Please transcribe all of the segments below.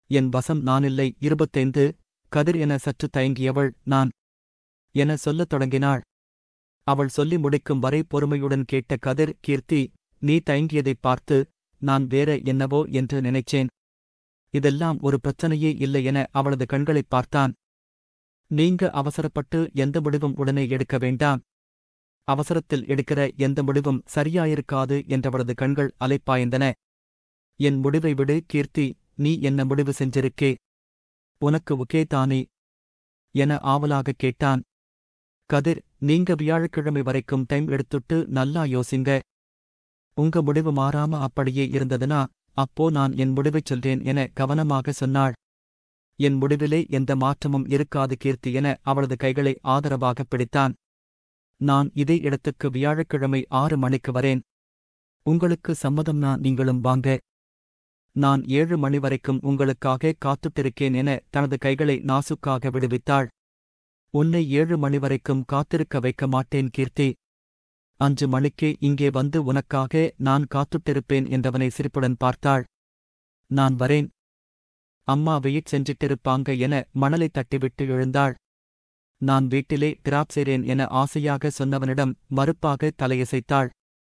என் வசம் நானில்லை இருபத்தைந்து கதிர் என சற்று தயங்கியவள் நான் என சொல்லத் தொடங்கினாள் அவள் சொல்லி முடிக்கும் வரை பொறுமையுடன் கேட்ட கதிர் கீர்த்தி நீ தயங்கியதைப் பார்த்து நான் வேற என்னவோ என்று நினைச்சேன் இதெல்லாம் ஒரு பிரச்சனையே இல்லை என அவளது கண்களைப் பார்த்தான் நீங்க அவசரப்பட்டு எந்த முடிவும் உடனே எடுக்க வேண்டாம் அவசரத்தில் எடுக்கிற எந்த முடிவும் சரியாயிருக்காது என்றவளது கண்கள் அலைப்பாய்ந்தன என் முடிவை விடு கீர்த்தி நீ என்ன முடிவு செஞ்சிருக்கே உனக்கு ஒகே தானே என ஆவலாகக் கேட்டான் கதிர் நீங்க வியாழக்கிழமை வரைக்கும் டைம் எடுத்துட்டு நல்லா யோசிங்க உங்க முடிவு மாறாம அப்படியே இருந்ததுனா அப்போ நான் என் முடிவைச் சொல்றேன் என கவனமாக சொன்னாள் என் முடிவிலே எந்த மாற்றமும் இருக்காது கீர்த்தி என அவளது கைகளை ஆதரவாகப் பிடித்தான் நான் இதே இடத்துக்கு வியாழக்கிழமை ஆறு மணிக்கு வரேன் உங்களுக்கு சம்மதம்னா நீங்களும் வாங்க நான் ஏழு மணி வரைக்கும் உங்களுக்காக காத்துட்டிருக்கேன் என தனது கைகளை நாசுக்காக விடுவித்தாள் உன்னை ஏழு மணி வரைக்கும் காத்திருக்க வைக்க மாட்டேன் கீர்த்தி அஞ்சு மணிக்கே இங்கே வந்து உனக்காக நான் காத்துட்டிருப்பேன் என்றவனை சிரிப்புடன் பார்த்தாள் நான் வரேன் அம்மா வெயிட் செஞ்சிட்டிருப்பாங்க என மணலை தட்டிவிட்டு எழுந்தாள் நான் வீட்டிலே டிராப் செய்றேன் என ஆசையாக சொன்னவனிடம் மறுப்பாக தலையசைத்தாள்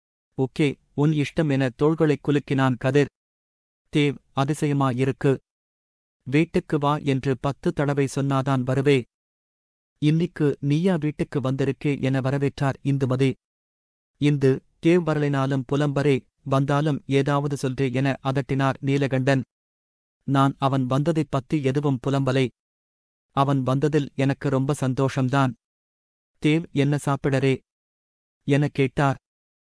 ஓகே உன் இஷ்டம் என தோள்களைக் குலுக்கினான் கதிர் தேவ் அதிசயமா இருக்கு வீட்டுக்கு வா என்று பத்து தடவை சொன்னாதான் வருவே இன்னிக்கு நீயா வீட்டுக்கு வந்திருக்கே என வரவேற்றார் இந்துமதி இந்து தேவ் வரலினாலும் புலம்பரே வந்தாலும் ஏதாவது சொல்றே என அதட்டினார் நீலகண்டன் நான் அவன் வந்ததைப் பத்தி எதுவும் புலம்பலை அவன் வந்ததில் எனக்கு ரொம்ப சந்தோஷம்தான் தேவ் என்ன சாப்பிடரே என கேட்டார்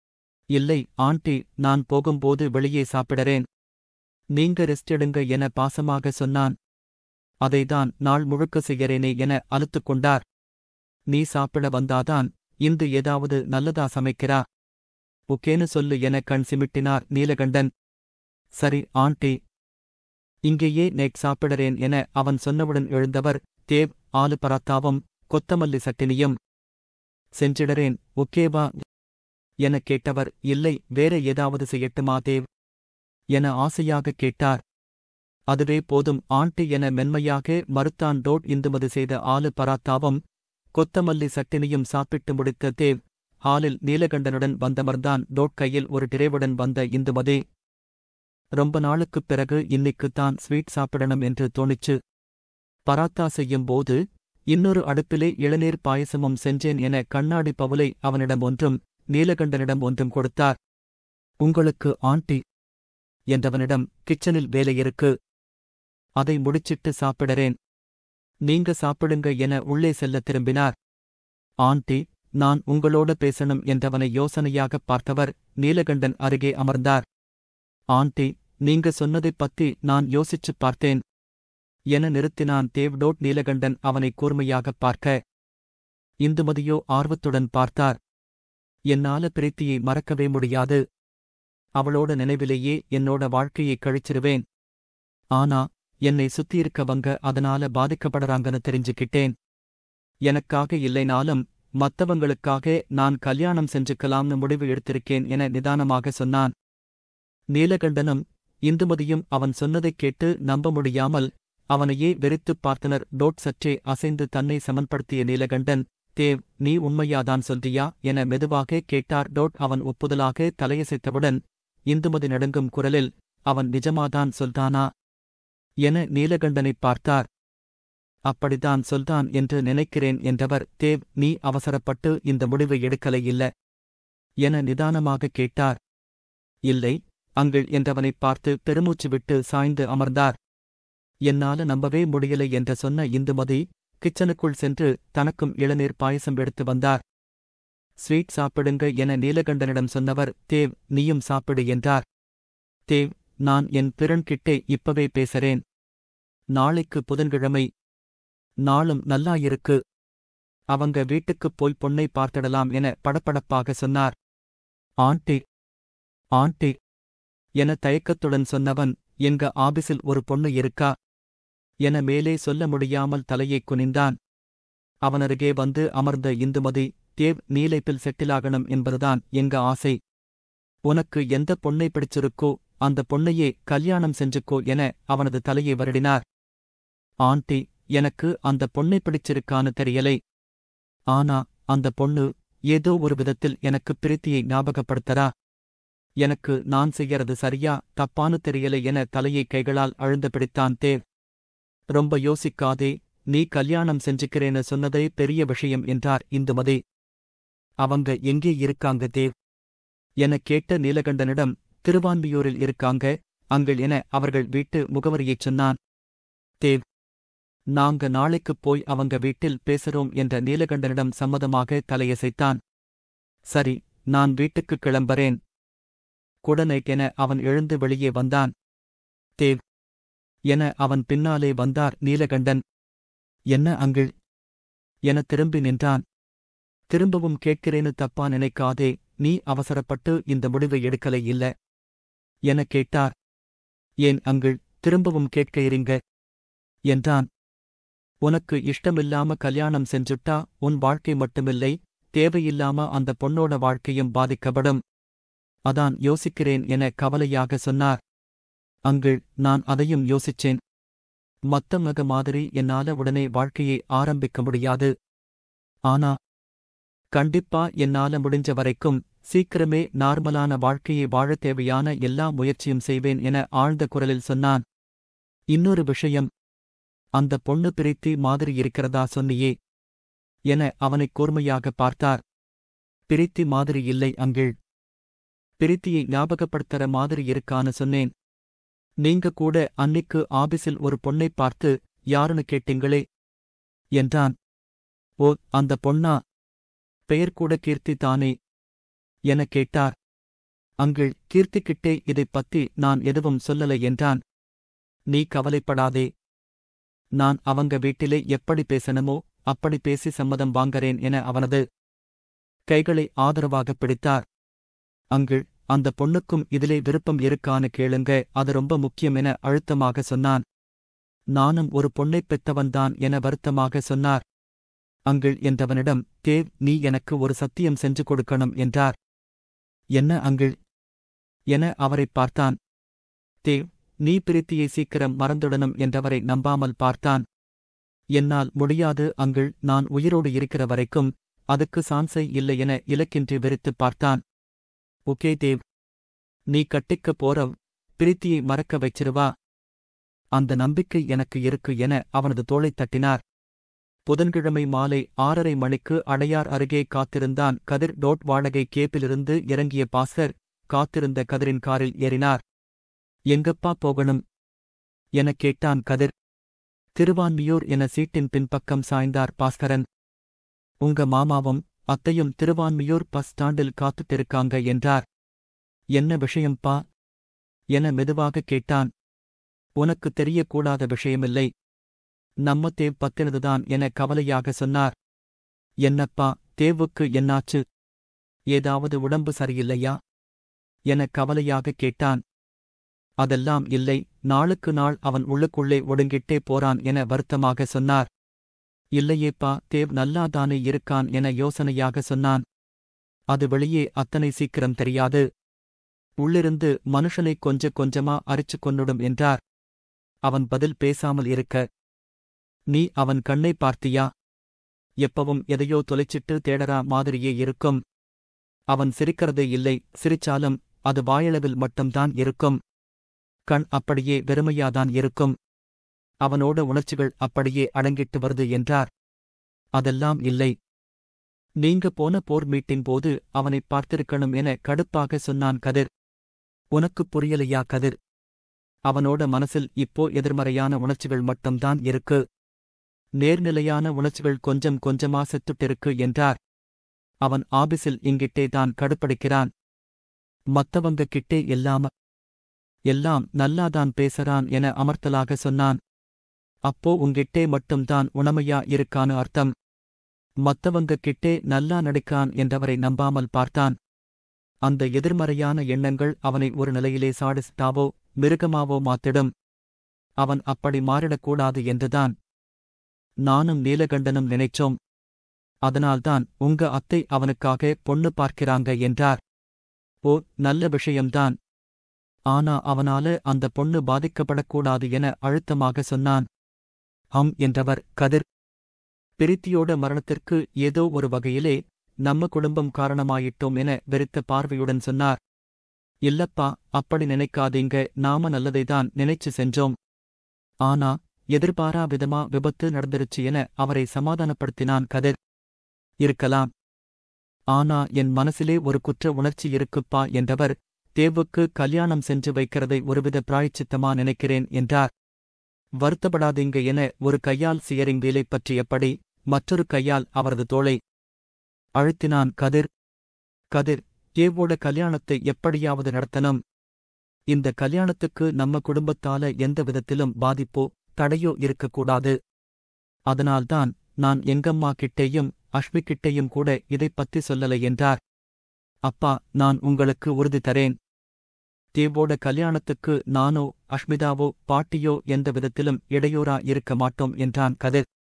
இல்லை ஆண்டி நான் போகும்போது வெளியே சாப்பிடறேன் நீங்க ரெஸ்ட் எடுங்க என பாசமாக சொன்னான் அதைதான் நாள் முழுக்க செய்யறேனே என அலுத்துக் கொண்டார் நீ சாப்பிட வந்தாதான் இந்து ஏதாவது நல்லதா சமைக்கிறா ஓகேன்னு சொல்லு என கண் சிமிட்டினார் நீலகண்டன் சரி ஆண்டி இங்கேயே நேக் சாப்பிடறேன் என அவன் சொன்னவுடன் எழுந்தவர் தேவ் ஆலு பராத்தாவும் கொத்தமல்லி சட்டினியும் செஞ்சிடறேன் ஒக்கேவா எனக் கேட்டவர் இல்லை வேற ஏதாவது செய்யட்டுமா தேவ் என ஆசையாகக் கேட்டார் அதுவே போதும் ஆண்டி என மென்மையாக மறுத்தான் டோட் இந்துமதி செய்த ஆலு பராத்தாவும் கொத்தமல்லி சட்டினியும் சாப்பிட்டு முடித்த தேவ் ஹாலில் நீலகண்டனுடன் வந்தமர்தான் டோட் கையில் ஒரு டிரேவுடன் வந்த இந்துமதி ரொம்ப நாளுக்குப் பிறகு இன்னிக்குத்தான் ஸ்வீட் சாப்பிடணும் என்று தோணிச்சு பராத்தா செய்யும் போது இன்னொரு அடுப்பிலே இளநீர் பாயசமும் செஞ்சேன் என கண்ணாடி பவுலை அவனிடம் ஒன்றும் நீலகண்டனிடம் ஒன்றும் கொடுத்தார் உங்களுக்கு ஆண்டி என்றவனிடம் கிச்சனில் வேலையிருக்கு அதை முடிச்சிட்டு சாப்பிடறேன் நீங்க சாப்பிடுங்க என உள்ளே செல்ல திரும்பினார் ஆண்டி நான் உங்களோட பேசணும் என்றவனை யோசனையாகப் பார்த்தவர் நீலகண்டன் அருகே அமர்ந்தார் ஆண்டி நீங்க சொன்னதைப் பத்தி நான் யோசிச்சுப் பார்த்தேன் என நிறுத்தினான் தேவ்டோட் நீலகண்டன் அவனை கூர்மையாகப் பார்க்க இந்துமதியோ ஆர்வத்துடன் பார்த்தார் என்னால பிரீத்தியை மறக்கவே முடியாது அவளோட நினைவிலேயே என்னோட வாழ்க்கையை கழிச்சிருவேன் ஆனா என்னை சுத்தியிருக்கவங்க அதனால பாதிக்கப்படறாங்கன்னு தெரிஞ்சுக்கிட்டேன் எனக்காக இல்லைனாலும் மத்தவங்களுக்காக நான் கல்யாணம் செஞ்சுக்கலாம்னு முடிவு எடுத்திருக்கேன் என நிதானமாக சொன்னான் நீலகண்டனும் இந்துமதியும் அவன் சொன்னதைக் கேட்டு நம்ப முடியாமல் அவனையே வெறித்துப் பார்த்தனர் டோட் சற்றே அசைந்து தன்னை சமன்படுத்திய நீலகண்டன் தேவ் நீ உண்மையாதான் சொல்றியா என மெதுவாக கேட்டார் டோட் அவன் ஒப்புதலாக தலையசைத்தவுடன் இந்துமதி நடுங்கும் குரலில் அவன் நிஜமாதான் சொல்தானா என நீலகண்டனைப் பார்த்தார் அப்படித்தான் சொல்தான் என்று நினைக்கிறேன் என்றவர் தேவ் நீ அவசரப்பட்டு இந்த முடிவை எடுக்கலை இல்ல என நிதானமாக கேட்டார் இல்லை அங்கள் என்றவனைப் பார்த்து பெருமூச்சு விட்டு சாய்ந்து அமர்ந்தார் என்னால நம்பவே முடியலை என்று சொன்ன இந்துமதி கிச்சனுக்குள் சென்று தனக்கும் இளநீர் பாயசம் எடுத்து வந்தார் ஸ்வீட் சாப்பிடுங்க என நீலகண்டனிடம் சொன்னவர் தேவ் நீயும் சாப்பிடு என்றார் தேவ் நான் என் பிறன்கிட்டே இப்பவே பேசறேன் நாளைக்கு புதன்கிழமை நாளும் நல்லா இருக்கு அவங்க வீட்டுக்குப் போய் பொண்ணை பார்த்திடலாம் என படபடப்பாக சொன்னார் ஆண்டி ஆண்டி என தயக்கத்துடன் சொன்னவன் எங்க ஆபீஸில் ஒரு பொண்ணு இருக்கா என மேலே சொல்ல முடியாமல் தலையைக் குனிந்தான் அவனருகே வந்து அமர்ந்த இந்துமதி தேவ் நீலைப்பில் செட்டிலாகணும் என்பதுதான் எங்க ஆசை உனக்கு எந்த பொண்ணை பிடிச்சிருக்கோ அந்த பொண்ணையே கல்யாணம் செஞ்சுக்கோ என அவனது தலையை வருடினார் ஆண்டி எனக்கு அந்த பொண்ணை பிடிச்சிருக்கான்னு தெரியலை ஆனா அந்த பொண்ணு ஏதோ ஒரு விதத்தில் எனக்கு பிரீத்தியை ஞாபகப்படுத்தறா எனக்கு நான் செய்யறது சரியா தப்பானு தெரியலை என தலையை கைகளால் அழுந்த பிடித்தான் தேவ் ரொம்ப யோசிக்காதே நீ கல்யாணம் செஞ்சுக்கிறேன்னு சொன்னதே பெரிய விஷயம் என்றார் இந்துமதி அவங்க எங்கே இருக்காங்க தேவ் என கேட்ட நீலகண்டனிடம் திருவான்மியூரில் இருக்காங்க அங்கள் என அவர்கள் வீட்டு முகவரியைச் சொன்னான் தேவ் நாங்க நாளைக்குப் போய் அவங்க வீட்டில் பேசுறோம் என்ற நீலகண்டனிடம் சம்மதமாக தலையசைத்தான் சரி நான் வீட்டுக்குக் கிளம்பறேன் குடனைக்கென அவன் எழுந்து வெளியே வந்தான் தேவ் என அவன் பின்னாலே வந்தார் நீலகண்டன் என்ன அங்கிள் என திரும்பி நின்றான் திரும்பவும் கேட்கிறேன்னு தப்பா நினைக்காதே நீ அவசரப்பட்டு இந்த முடிவை எடுக்கலை இல்ல என கேட்டார் ஏன் அங்கிள் திரும்பவும் கேட்க இருங்க என்றான் உனக்கு இஷ்டமில்லாம கல்யாணம் செஞ்சுட்டா உன் வாழ்க்கை மட்டுமில்லை தேவையில்லாம அந்த பொண்ணோட வாழ்க்கையும் பாதிக்கப்படும் அதான் யோசிக்கிறேன் என கவலையாக சொன்னார் அங்கிள் நான் அதையும் யோசிச்சேன் மத்தவங்க மாதிரி என்னால உடனே வாழ்க்கையை ஆரம்பிக்க முடியாது ஆனா கண்டிப்பா என்னால முடிஞ்ச வரைக்கும் சீக்கிரமே நார்மலான வாழ்க்கையை வாழத் தேவையான எல்லா முயற்சியும் செய்வேன் என ஆழ்ந்த குரலில் சொன்னான் இன்னொரு விஷயம் அந்த பொண்ணு பிரித்தி மாதிரி இருக்கிறதா சொன்னியே என அவனைக் கூர்மையாக பார்த்தார் பிரித்தி மாதிரி இல்லை அங்கிள் பிரித்தியை ஞாபகப்படுத்தற மாதிரி இருக்கான்னு சொன்னேன் நீங்க கூட அன்னிக்கு ஆபீஸில் ஒரு பொண்ணைப் பார்த்து யாருன்னு கேட்டீங்களே என்றான் ஓ அந்த பொண்ணா பெயர் கூட கீர்த்தி தானே என கேட்டார் அங்கிள் கீர்த்திக்கிட்டே இதைப் பத்தி நான் எதுவும் சொல்லலை என்றான் நீ கவலைப்படாதே நான் அவங்க வீட்டிலே எப்படி பேசணுமோ அப்படி பேசி சம்மதம் வாங்கறேன் என அவனது கைகளை ஆதரவாகப் பிடித்தார் அங்கிள் அந்த பொண்ணுக்கும் இதிலே விருப்பம் இருக்கான்னு கேளுங்க அது ரொம்ப முக்கியம் என அழுத்தமாக சொன்னான் நானும் ஒரு பொண்ணைப் பெத்தவன்தான் என வருத்தமாக சொன்னார் அங்கிள் என்றவனிடம் தேவ் நீ எனக்கு ஒரு சத்தியம் செஞ்சு கொடுக்கணும் என்றார் என்ன அங்கிள் என அவரைப் பார்த்தான் தேவ் நீ பிரீத்தியை சீக்கிரம் மறந்துடணும் என்றவரை நம்பாமல் பார்த்தான் என்னால் முடியாது அங்கிள் நான் உயிரோடு இருக்கிற வரைக்கும் அதுக்கு சான்சை இல்லை என இலக்கின்றி வெறித்துப் பார்த்தான் ஓகே தேவ் நீ கட்டிக்கப் போறவ் பிரீத்தியை மறக்க வைச்சிருவா அந்த நம்பிக்கை எனக்கு இருக்கு என அவனது தோளைத் தட்டினார் புதன்கிழமை மாலை ஆறரை மணிக்கு அடையார் அருகே காத்திருந்தான் கதிர் டோட் வாடகை கேப்பிலிருந்து இறங்கிய பாஸ்கர் காத்திருந்த கதிரின் காரில் ஏறினார் எங்கப்பா போகணும் எனக் கேட்டான் கதிர் திருவான்மியூர் என சீட்டின் பின்பக்கம் சாய்ந்தார் பாஸ்கரன் உங்க மாமாவும் அத்தையும் திருவான்மியூர் பஸ் ஸ்டாண்டில் காத்துட்டிருக்காங்க என்றார் என்ன விஷயம்பா என மெதுவாகக் கேட்டான் உனக்கு தெரியக்கூடாத விஷயமில்லை நம்ம தேவ் பத்தினதுதான் என கவலையாக சொன்னார் என்னப்பா தேவுக்கு என்னாச்சு ஏதாவது உடம்பு சரியில்லையா என கவலையாகக் கேட்டான் அதெல்லாம் இல்லை நாளுக்கு நாள் அவன் உள்ளுக்குள்ளே ஒடுங்கிட்டே போறான் என வருத்தமாக சொன்னார் இல்லையேப்பா தேவ் நல்லாதானே இருக்கான் என யோசனையாக சொன்னான் அது வெளியே அத்தனை சீக்கிரம் தெரியாது உள்ளிருந்து மனுஷனை கொஞ்ச கொஞ்சமா அரிச்சு கொன்னுடும் என்றார் அவன் பதில் பேசாமல் இருக்க நீ அவன் கண்ணை பார்த்தியா எப்பவும் எதையோ தொலைச்சிட்டு தேடறா மாதிரியே இருக்கும் அவன் சிரிக்கிறதே இல்லை சிரிச்சாலும் அது வாயளவில் மட்டும்தான் இருக்கும் கண் அப்படியே வெறுமையாதான் இருக்கும் அவனோட உணர்ச்சிகள் அப்படியே அடங்கிட்டு வருது என்றார் அதெல்லாம் இல்லை நீங்க போன போர் மீட்டின் போது அவனைப் பார்த்திருக்கணும் என கடுப்பாக சொன்னான் கதிர் உனக்குப் புரியலையா கதிர் அவனோட மனசில் இப்போ எதிர்மறையான உணர்ச்சிகள் மட்டும்தான் இருக்கு நேர்நிலையான உணர்ச்சிகள் கொஞ்சம் கொஞ்சமா செத்துட்டிருக்கு என்றார் அவன் ஆபீஸில் இங்கிட்டே தான் கடுப்படிக்கிறான் மத்தவங்க கிட்டே எல்லாம எல்லாம் நல்லாதான் பேசறான் என அமர்த்தலாக சொன்னான் அப்போ உங்கிட்டே மட்டும்தான் உணமையா இருக்கான்னு அர்த்தம் மத்தவங்க கிட்டே நல்லா நடிக்கான் என்றவரை நம்பாமல் பார்த்தான் அந்த எதிர்மறையான எண்ணங்கள் அவனை ஒரு நிலையிலே சாடிஸ்டாவோ மிருகமாவோ மாத்திடும் அவன் அப்படி மாறிடக்கூடாது என்றுதான் நானும் நீலகண்டனும் நினைச்சோம் அதனால்தான் உங்க அத்தை அவனுக்காக பொண்ணு பார்க்கிறாங்க என்றார் ஓ நல்ல விஷயம்தான் ஆனா அவனால அந்த பொண்ணு பாதிக்கப்படக்கூடாது என அழுத்தமாக சொன்னான் ஹம் என்றவர் கதிர் பிரித்தியோட மரணத்திற்கு ஏதோ ஒரு வகையிலே நம்ம குடும்பம் காரணமாயிட்டோம் என வெறுத்த பார்வையுடன் சொன்னார் இல்லப்பா அப்படி நினைக்காதீங்க நாம நல்லதைதான் நினைச்சு செஞ்சோம் ஆனா எதிர்பாரா விதமா விபத்து நடந்துருச்சு என அவரை சமாதானப்படுத்தினான் கதிர் இருக்கலாம் ஆனா என் மனசிலே ஒரு குற்ற உணர்ச்சி இருக்குப்பா என்றவர் தேவுக்கு கல்யாணம் செஞ்சு வைக்கிறதை ஒருவித பிராய்ச்சித்தமா நினைக்கிறேன் என்றார் வருத்தப்படாதீங்க என ஒரு கையால் சியரிங் வேலை பற்றியபடி மற்றொரு கையால் அவரது தோளை அழுத்தினான் கதிர் கதிர் தேவோட கல்யாணத்தை எப்படியாவது நடத்தணும் இந்த கல்யாணத்துக்கு நம்ம குடும்பத்தால எந்த விதத்திலும் பாதிப்போ தடையோ இருக்கக்கூடாது அதனால்தான் நான் எங்கம்மா கிட்டேயும் அஷ்மி கிட்டேயும் கூட இதைப் பத்தி சொல்லலை என்றார் அப்பா நான் உங்களுக்கு உறுதி தரேன் தேவோட கல்யாணத்துக்கு நானோ அஷ்மிதாவோ பாட்டியோ எந்த விதத்திலும் இடையூறா இருக்க மாட்டோம் என்றான் கதிர்